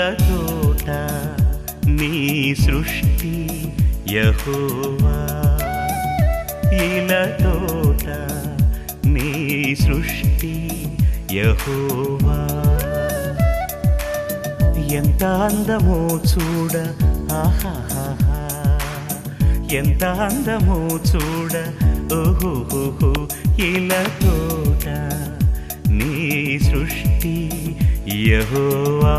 తోట నీ సృష్టి యహోవా ఇల తోట నీ సృష్టి యహోవా ఎంత అందమో చూడ ఆహాహా ఎంత అందమో చూడ ఓహోహో ఇలా తోట నీ సృష్టి యహోవా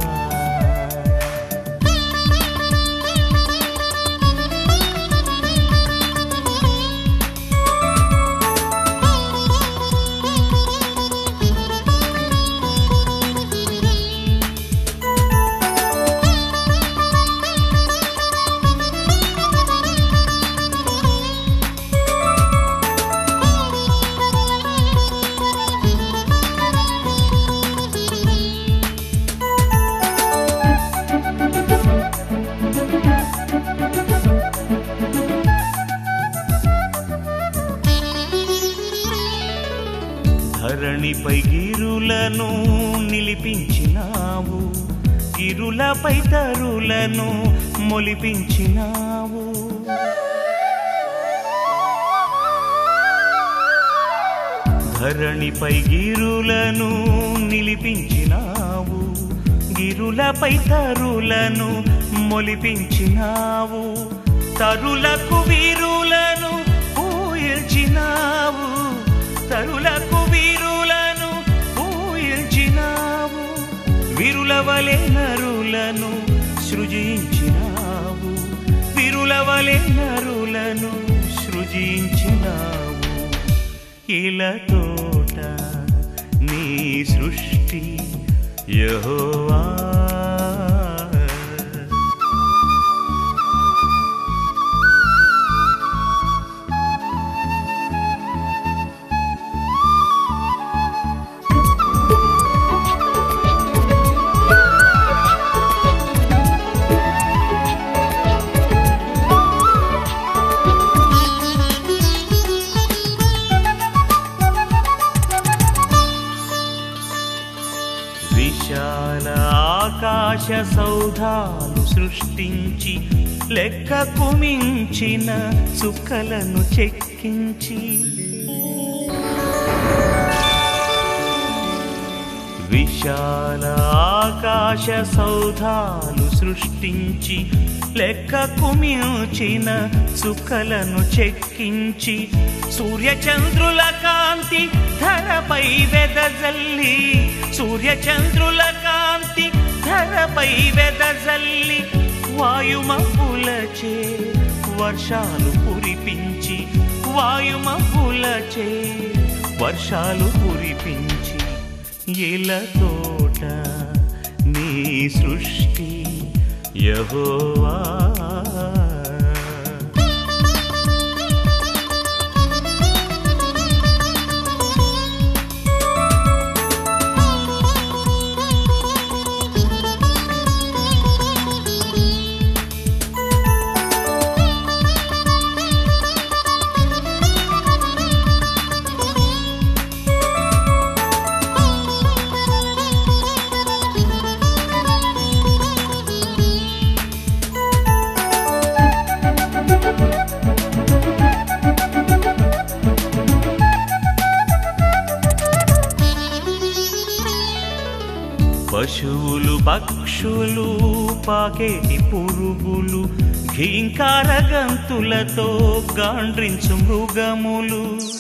ధరణిపై గిరులను నిలిపించినావు గిరులపై తరులను మొలిపించినావు ధరణిపై గిరులను నిలిపించినావు గిరులపై తరులను మొలిపించినావు తరులకు వీరులను పూయించినావు తరులకు వీరులను పూయించినావు వీరుల వలె నరులను సృజించినావు వీరుల వలె నరులను సృజించినావు ఇల తోట నీ సృష్టి యహోవా విశాల ఆకాశ సౌధాలు సృష్టించి లెక్కకు మించిన చుక్కలను చెక్కించి విశాల ఆకాశ సౌధాలు సృష్టించి లెక్కకు మించిన చుక్కలను చెక్కించి సూర్యచంద్రుల కాంతి ధరపై వెదజల్లి సూర్యచంద్రుల కాంతి ధరపై వెదజల్లి వాయుమపులచే వర్షాలు కురిపించి వాయుమపులచే వర్షాలు కురిపించి ఇల తోట నీ సృష్టి యహోవా పశువులు పక్షులు పాకేటి పురుగులు ఘీంకార గంతులతో గాండ్రించు మృగములు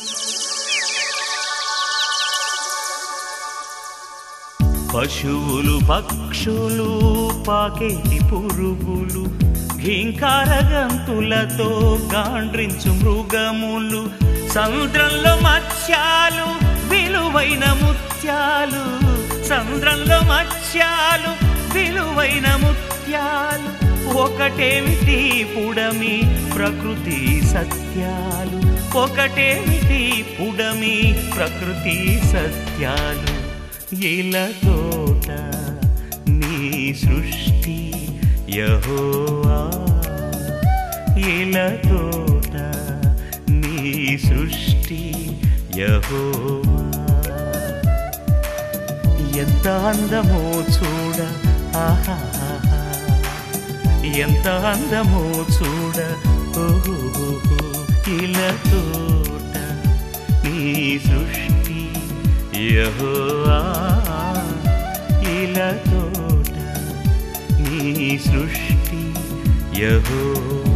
పశువులు పక్షులు పాకేటి పురుగులు ఘీంకార గంతులతో గాండ్రించు మృగములు సముద్రంలో మత్స్యాలు విలువైన ముత్యాలు సముద్రంలో మత్స్యాలు విలువైన ముత్యాలు ఒకటేమిటి పుడమి ప్రకృతి సత్యాలు ఒకటేమిటి పుడమి ప్రకృతి సత్యాలు ఇల తోట నీ సృష్టి యహోవా ఇల తోట నీ సృష్టి యహోవా ఎంత అందమో చూడ ఆహాహా. ఎంత అందమో చూడ ఓహో ఇలా తోట నీ సృష్టి యెహోవా ఇలా తోట నీ సృష్టి యహో